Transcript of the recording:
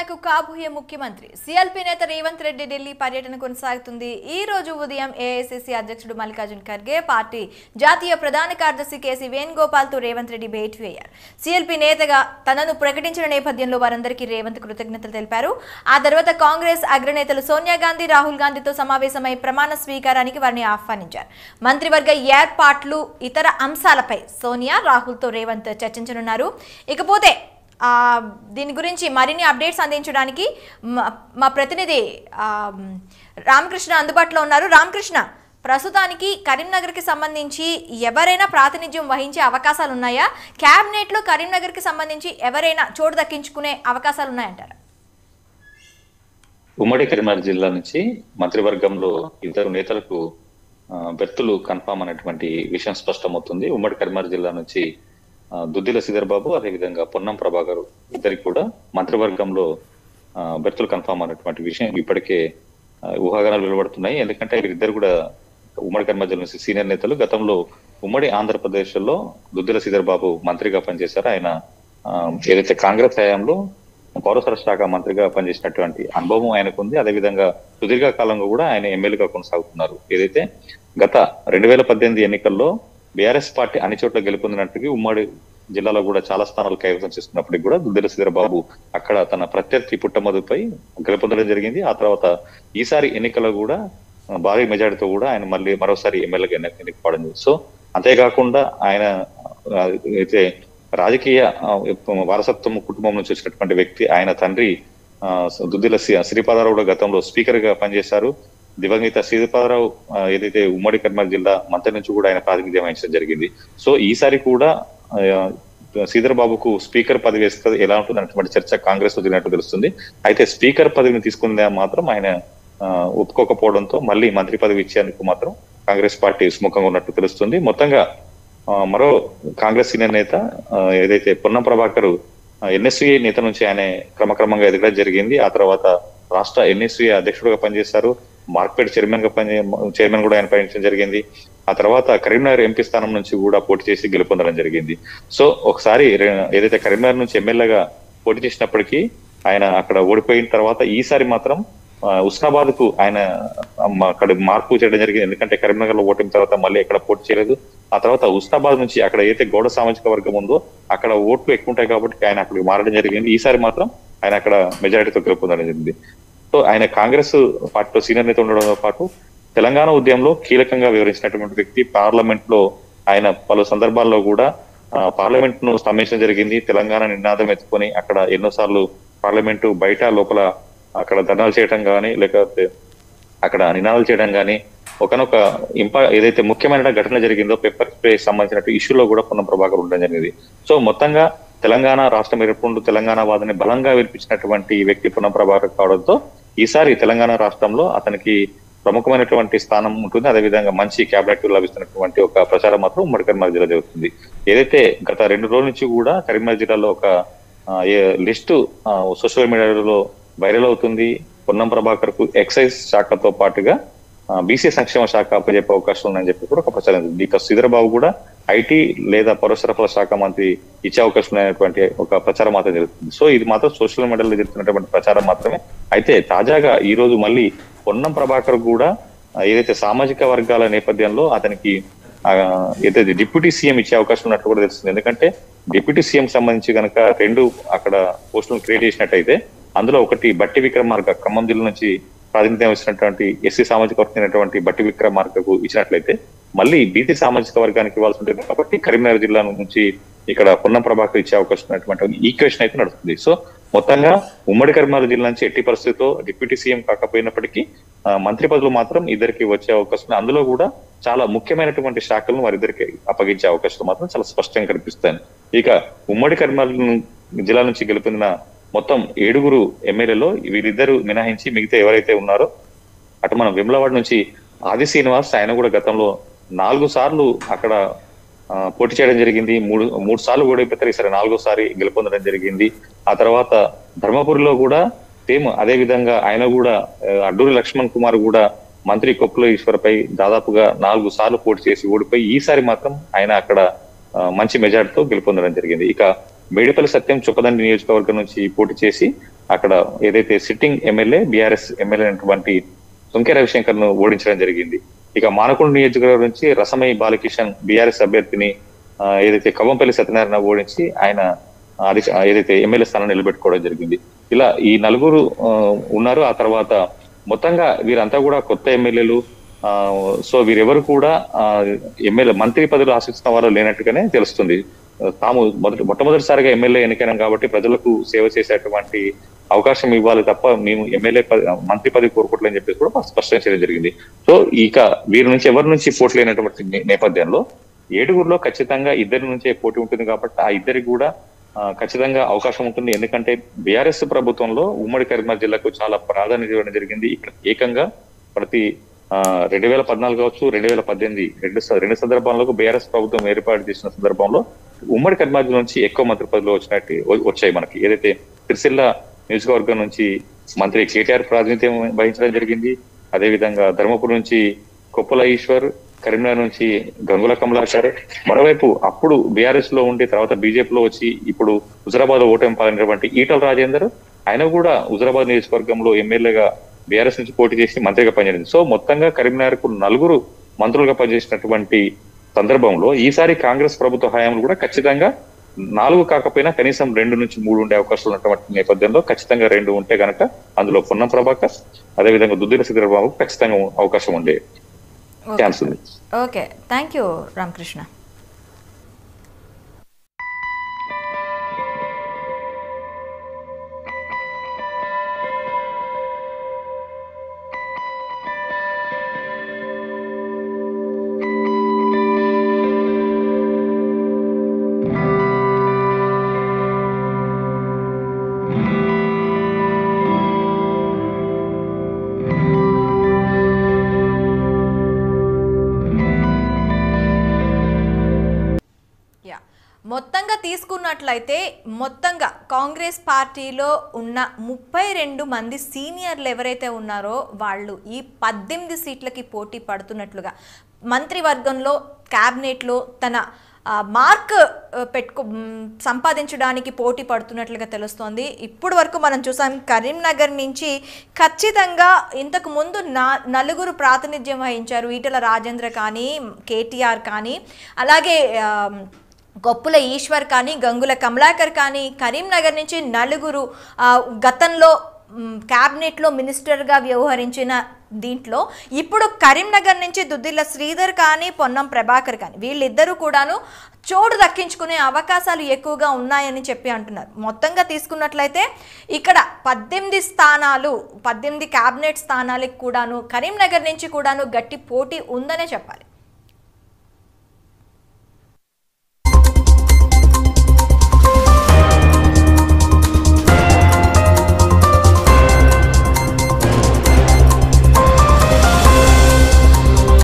తెలంగాణకు కాబోయే ముఖ్యమంత్రి సిఎల్పి నేత రేవంత్ రెడ్డి ఢిల్లీ పర్యటన కొనసాగుతుంది ఈ రోజు ఉదయం ఏఐసిసి అధ్యక్షుడు మల్లికార్జున్ ఖర్గే పార్టీ జాతీయ ప్రధాన కార్యదర్శి కేసీ వేణుగోపాల్తో రేవంత్ రెడ్డి భేటీ అయ్యారు సిఎల్పి నేతగా తనను ప్రకటించిన నేపథ్యంలో వారందరికీ రేవంత్ కృతజ్ఞతలు తెలిపారు ఆ తర్వాత కాంగ్రెస్ అగ్రనేతలు సోనియా గాంధీ రాహుల్ గాంధీతో సమావేశమై ప్రమాణ స్వీకారానికి వారిని ఆహ్వానించారు మంత్రివర్గ ఏర్పాట్లు ఇతర అంశాలపై సోనియా రాహుల్తో రేవంత్ చర్చించనున్నారు ఇకపోతే ఆ, దీని గురించి మరిన్ని అప్డేట్స్ అందించడానికి మా- మా ప్రతినిధి ఆ, రామకృష్ణ అందుబాటులో ఉన్నారు రామకృష్ణ ప్రస్తుతానికి కరీంనగర్కి సంబంధించి ఎవరైనా ప్రాతినిధ్యం వహించే అవకాశాలు ఉన్నాయా క్యాబినెట్లో కరీంనగర్కి సంబంధించి ఎవరైనా చోటు దక్కించుకునే అవకాశాలు ఉన్నాయంటారా ఉమ్మడి కరీంనగర్ జిల్లా నుంచి మంత్రివర్గంలో ఇద్దరు నేతలకు ఆ, బెర్తులు కన్ఫామ్ అనేటువంటి విషయం స్పష్టమవుతుంది ఉమ్మడి కరీంనగర్ జిల్లా నుంచి ఆ, దుద్దిల శ్రీధర్ బాబు అదేవిధంగా పొన్నం ప్రభాకర్ ఇద్దరికి కూడా మంత్రివర్గంలో ఆ, బెర్తులు కన్ఫామ్ అనేటువంటి విషయం ఇప్పటికే ఆ, ఊహాగానాలు వెలువడుతున్నాయి ఎందుకంటే వీరిద్దరు కూడా ఉమ్మడి కరీంనగర్ జిల్లా నుంచి సీనియర్ నేతలు గతంలో ఉమ్మడి ఆంధ్రప్రదేశ్ లో దుద్దిల శ్రీధర్ బాబు మంత్రిగా పనిచేశారు ఆయన ఆ, ఏదైతే కాంగ్రెస్ హయాంలో పౌరసర శాఖ మంత్రిగా పనిచేసినటువంటి అనుభవం ఆయనకు ఉంది అదేవిధంగా సుదీర్ఘ కాలంగా కూడా ఆయన ఎమ్మెల్యేగా కొనసాగుతున్నారు ఏదైతే గత రెండు వేల పద్దెనిమిది ఎన్నికల్లో బీఆర్ఎస్ పార్టీ అన్ని చోట్ల గెలుపొందినట్టుగా ఉమ్మడి జిల్లాలో కూడా చాలా స్థానాలు కైవసం చేసుకున్నప్పటికీ కూడా దుద్దిల శ్రీధర్ బాబు అక్కడ తన ప్రత్యర్థి పుట్టమదుపై గెలుపొందడం జరిగింది ఆ తర్వాత ఈసారి ఎన్నికల్లో కూడా ఆ, భారీ మెజార్టీతో కూడా ఆయన మళ్ళీ మరోసారి ఎమ్మెల్యేగా ఎన్నిక ఎన్నికపడం జరిగింది. సో అంతేకాకుండా ఆయన ఆ, అయితే రాజకీయ ఆ, వారసత్వం కుటుంబం నుంచి వచ్చినటువంటి వ్యక్తి ఆయన తండ్రి ఆ, దుద్దిల శ్రీ- శ్రీపాదరావు కూడా గతంలో స్పీకర్ గా పనిచేశారు దివంగత శ్రీపాదరావు ఆ, ఏదైతే ఉమ్మడి కర్నూలు జిల్లా మంత్రి నుంచి కూడా ఆయన ప్రాతినిధ్యం వహించడం జరిగింది సో ఈసారి కూడా ఆ, శ్రీధర్ బాబుకు స్పీకర్ పదవి వేస్తే ఎలా ఉంటుంది అన్నటువంటి చర్చ కాంగ్రెస్ లో జరిగినట్టు తెలుస్తుంది అయితే స్పీకర్ పదవిని తీసుకునే మాత్రం ఆయన ఆ, ఒప్పుకోకపోవడంతో మళ్ళీ మంత్రి పదవి ఇచ్చేందుకు మాత్రం కాంగ్రెస్ పార్టీ సుముఖంగా ఉన్నట్టు తెలుస్తుంది మొత్తంగా ఆ, మరో కాంగ్రెస్ సీనియర్ నేత ఆ, ఏదైతే పొన్నం ప్రభాకర్ ఎన్ఎస్వి నేత నుంచి ఆయన క్రమక్రమంగా ఎదగడం జరిగింది ఆ తర్వాత రాష్ట్ర ఎన్ఎస్వి అధ్యక్షుడిగా పనిచేశారు మార్కెట్ చైర్మన్ గా పని చైర్మన్ కూడా ఆయన పనిచేయడం జరిగింది ఆ తర్వాత కరీంనగర్ ఎంపీ స్థానం నుంచి కూడా పోటీ చేసి గెలుపొందడం జరిగింది సో ఒకసారి రె- ఏదైతే కరీంనగర్ నుంచి ఎమ్మెల్యేగా పోటీ చేసినప్పటికీ ఆయన అక్కడ ఓడిపోయిన తర్వాత ఈసారి మాత్రం ఆ, ఉస్నాబాద్ కు ఆయన అమ్మ అక్కడ మార్పు చేయడం జరిగింది ఎందుకంటే కరీంనగర్ లో ఓటిన తర్వాత మళ్ళీ ఎక్కడ పోటీ చేయలేదు ఆ తర్వాత ఉస్నాబాద్ నుంచి అక్కడ ఏదైతే గౌడ సామాజిక వర్గం ఉందో అక్కడ ఓట్లు ఎక్కువ ఉంటాయి కాబట్టి ఆయన అక్కడికి మారడం జరిగింది ఈసారి మాత్రం ఆయన అక్కడ మెజారిటీతో గెలుపొందడం జరిగింది సో ఆయన కాంగ్రెస్ పార్టీలో సీనియర్ నేత ఉండడంతో పాటు తెలంగాణ ఉద్యమంలో కీలకంగా వివరించినటువంటి వ్యక్తి పార్లమెంట్ లో ఆయన పలు సందర్భాల్లో కూడా ఆ, పార్లమెంట్ ను స్తంభించడం జరిగింది తెలంగాణ నినాదం ఎత్తుకొని అక్కడ ఎన్నోసార్లు పార్లమెంటు బయట లోపల అక్కడ ధర్నాలు చేయడం కానీ లేకపోతే అక్కడ నినాదాలు చేయడం కానీ ఒకనొక ఇంపా ఏదైతే ముఖ్యమైన ఘటన జరిగిందో పెప్పర్ స్ప్రే సంబంధించిన ఇష్యూలో కూడా పొన్నం ప్రభాకర్ ఉండడం జరిగింది సో మొత్తంగా తెలంగాణ రాష్ట్రం ఏర్పడు తెలంగాణ వాదని బలంగా వినిపించినటువంటి వ్యక్తి పొన్నం ప్రభాకర్ కావడంతో ఈసారి తెలంగాణ రాష్ట్రంలో అతనికి ప్రముఖమైనటువంటి స్థానం ఉంటుంది అదేవిధంగా మంచి క్యాబినెట్ లభిస్తున్నటువంటి ఒక ప్రచారం మాత్రం ఉమ్మడి కరీంనగర్ జిల్లా జరుగుతుంది ఏదైతే గత రెండు రోజుల నుంచి కూడా కరీంనగర్ జిల్లాలో ఒక ఆ, ఏ లిస్టు సోషల్ మీడియాలో వైరల్ అవుతుంది పొన్నం ప్రభాకర్ కు ఎక్సైజ్ శాఖతో పాటుగా బీసీ సంక్షేమ శాఖ అప్పచెప్పే అవకాశం ఉందని చెప్పి కూడా ఒక ప్రచారం ఉంది ఇక శ్రీధరబాబు కూడా ఐటీ లేదా పౌర సరఫరా శాఖ మంత్రి ఇచ్చే అవకాశం ఉన్నటువంటి ఒక ప్రచారం మాత్రం జరుగుతుంది సో ఇది మాత్రం సోషల్ మీడియాలో జరుగుతున్నటువంటి ప్రచారం మాత్రమే అయితే తాజాగా ఈ రోజు మళ్ళీ పొన్నం ప్రభాకర్ కూడా ఆ, ఏదైతే సామాజిక వర్గాల నేపథ్యంలో అతనికి ఆ, ఏదైతే డిప్యూటీ సీఎం ఇచ్చే అవకాశం ఉన్నట్టు కూడా తెలుస్తుంది ఎందుకంటే డిప్యూటీ సీఎం సంబంధించి కనుక రెండు అక్కడ పోస్టులను క్రియేట్ చేసినట్టయితే అందులో ఒకటి బట్టి విక్రమార్క ఖమ్మం జిల్లా నుంచి ప్రాతినిధ్యం ఇచ్చినటువంటి ఎస్సీ సామాజిక వర్గమైనటువంటి బట్టి విక్రమార్కకు ఇచ్చినట్లయితే మళ్ళీ బీసీ సామాజిక వర్గానికి ఇవ్వాల్సి ఉంటుంది కాబట్టి కరీంనగర్ జిల్లా నుంచి ఇక్కడ పొన్నం ప్రభాకర్ ఇచ్చే అవకాశం ఉన్నటువంటి ఈక్వేషన్ అయితే నడుస్తుంది సో మొత్తంగా ఉమ్మడి కరీంనగర్ జిల్లా నుంచి ఎట్టి పరిస్థితితో డిప్యూటీ సీఎం కాకపోయినప్పటికీ ఆ, మంత్రి పదవులు మాత్రం ఇద్దరికి వచ్చే అవకాశం ఉంది. అందులో కూడా చాలా ముఖ్యమైనటువంటి శాఖలను వారిద్దరికి అప్పగించే అవకాశాలు మాత్రం చాలా స్పష్టంగా కనిపిస్తాయి ఇక ఉమ్మడి కరీంనగర్ జిల్లా నుంచి గెలుపొందిన మొత్తం ఏడుగురు ఎమ్మెల్యేలో వీరిద్దరు మినహాయించి మిగతా ఎవరైతే ఉన్నారో అటు మనం విమలవాడ నుంచి ఆది శ్రీనివాస్ ఆయన కూడా గతంలో నాలుగు సార్లు అక్కడ ఆ, పోటీ చేయడం జరిగింది మూడు మూడు సార్లు ఓడిపోతారు ఈసారి నాలుగోసారి గెలుపొందడం జరిగింది ఆ తర్వాత ధర్మపురిలో కూడా సేమ్ అదే విధంగా ఆయన కూడా ఆ, అడ్డూరి లక్ష్మణ్ కుమార్ కూడా మంత్రి కొప్పుల ఈశ్వర్పై దాదాపుగా నాలుగు సార్లు పోటీ చేసి ఓడిపోయి ఈసారి మాత్రం ఆయన అక్కడ ఆ, మంచి మెజార్టీతో గెలుపొందడం జరిగింది ఇక మేడిపల్లి సత్యం చొప్పదండి నియోజకవర్గం నుంచి పోటీ చేసి అక్కడ ఏదైతే సిట్టింగ్ ఎమ్మెల్యే బీఆర్ఎస్ ఎమ్మెల్యే అయినటువంటి సుంకె రవిశంకర్ ను ఓడించడం జరిగింది ఇక మానకొండ నియోజకవర్గం నుంచి రసమయ్య బాలకిషన్ బీఆర్ఎస్ అభ్యర్థిని ఆ, ఏదైతే కవ్వంపల్లి సత్యనారాయణ ఓడించి ఆయన అది ఏదైతే ఎమ్మెల్యే స్థానం నిలబెట్టుకోవడం జరిగింది ఇలా ఈ నలుగురు ఆ, ఉన్నారు ఆ తర్వాత మొత్తంగా వీరంతా కూడా కొత్త ఎమ్మెల్యేలు ఆ, సో వీరెవరు కూడా ఆ, ఎమ్మెల్యే మంత్రి పదవులు ఆశిస్తున్న వారు లేనట్టుగానే తెలుస్తుంది ఆ, తాము మొదటి మొట్టమొదటిసారిగా ఎమ్మెల్యే ఎన్నికైనాం కాబట్టి ప్రజలకు సేవ చేసేటువంటి అవకాశం ఇవ్వాలి తప్ప మేము ఎమ్మెల్యే పది మంత్రి పదవి కోరుకోవట్లేని చెప్పేసి కూడా మాకు స్పష్టం చేయడం జరిగింది సో ఇక వీరి నుంచి ఎవరి నుంచి పోటీ లేనటువంటి నే- నేపథ్యంలో ఏడుగురులో ఖచ్చితంగా ఇద్దరి నుంచే పోటీ ఉంటుంది కాబట్టి ఆ ఇద్దరికి కూడా ఆ, ఖచ్చితంగా అవకాశం ఉంటుంది ఎందుకంటే బీఆర్ఎస్ ప్రభుత్వంలో ఉమ్మడి కరీంనగర్ జిల్లాకు చాలా ప్రాధాన్యత ఇవ్వడం జరిగింది ఇక్కడ ఏకంగా ప్రతి రెండు వేల పద్నాలుగు కావచ్చు రెండు వేల పద్దెనిమిది రెండు స- రెండు సందర్భాల్లో బీఆర్ఎస్ ప్రభుత్వం ఏర్పాటు చేసిన సందర్భంలో ఉమ్మడి కరీంనగర్ జిల్లా నుంచి ఎక్కువ మంత్రి పదవులు వచ్చినట్టు వ- వచ్చాయి మనకి ఏదైతే సిరిసిల్ల నియోజకవర్గం నుంచి మంత్రి కేటీఆర్ ప్రాతినిధ్యం వహించడం జరిగింది అదేవిధంగా ధర్మపురం నుంచి కొప్పుల ఈశ్వర్ కరీంనగర్ నుంచి గంగుల కమలాకర్ మరోవైపు అప్పుడు బీఆర్ఎస్ లో ఉండి తర్వాత బీజేపీలో వచ్చి ఇప్పుడు హుజరాబాద్ ఓటమి పాలినటువంటి ఈటల రాజేందర్ ఆయన కూడా హుజరాబాద్ నియోజకవర్గంలో ఎమ్మెల్యేగా బీఆర్ఎస్ నుంచి పోటీ చేసి మంత్రిగా పనిచేసింది సో మొత్తంగా కరీంనగర్ కు నలుగురు మంత్రులుగా పనిచేసినటువంటి సందర్భంలో ఈసారి కాంగ్రెస్ ప్రభుత్వ హయాంలో కూడా ఖచ్చితంగా నాలుగు కాకపోయినా కనీసం రెండు నుంచి మూడు ఉండే అవకాశాలు ఉన్నటువంటి నేపథ్యంలో ఖచ్చితంగా రెండు ఉంటే గనక అందులో పొన్నం ప్రభాకర్ అదేవిధంగా దుద్దిల సిద్ధరాబాబు ఖచ్చితంగా అవకాశం ఉండే ఛాన్స్ ఉంది okay thank you Ramakrishna yeah మొత్తంగా తీసుకున్నట్లయితే మొత్తంగా కాంగ్రెస్ పార్టీలో ఉన్న ముప్పై రెండు మంది సీనియర్లు ఎవరైతే ఉన్నారో వాళ్ళు ఈ పద్దెనిమిది సీట్లకి పోటీ పడుతున్నట్లుగా మంత్రివర్గంలో క్యాబినెట్లో తన ఆ, మార్క్ ఆ, పెట్టుకో మ్, సంపాదించడానికి పోటీ పడుతున్నట్లుగా తెలుస్తోంది ఇప్పుడు వరకు మనం చూసాం కరీంనగర్ నుంచి ఖచ్చితంగా ఇంతకు ముందు నా నలుగురు ప్రాతినిధ్యం వహించారు ఈటల రాజేంద్ర కానీ కేటీఆర్ కానీ అలాగే ఆ, గొప్పుల ఈశ్వర్ కానీ గంగుల కమలాకర్ కానీ కరీంనగర్ నుంచి నలుగురు ఆ, గతంలో మ్, క్యాబినెట్లో మినిస్టర్గా వ్యవహరించిన దీంట్లో ఇప్పుడు కరీంనగర్ నుంచి దుద్దిల్ల శ్రీధర్ కానీ పొన్నం ప్రభాకర్ కానీ వీళ్ళిద్దరూ కూడాను చోటు దక్కించుకునే అవకాశాలు ఎక్కువగా ఉన్నాయని చెప్పి అంటున్నారు మొత్తంగా తీసుకున్నట్లయితే ఇక్కడ పద్దెనిమిది స్థానాలు పద్దెనిమిది క్యాబినెట్ స్థానాలకు కూడాను కరీంనగర్ నుంచి కూడాను గట్టి పోటీ ఉందనే చెప్పాలి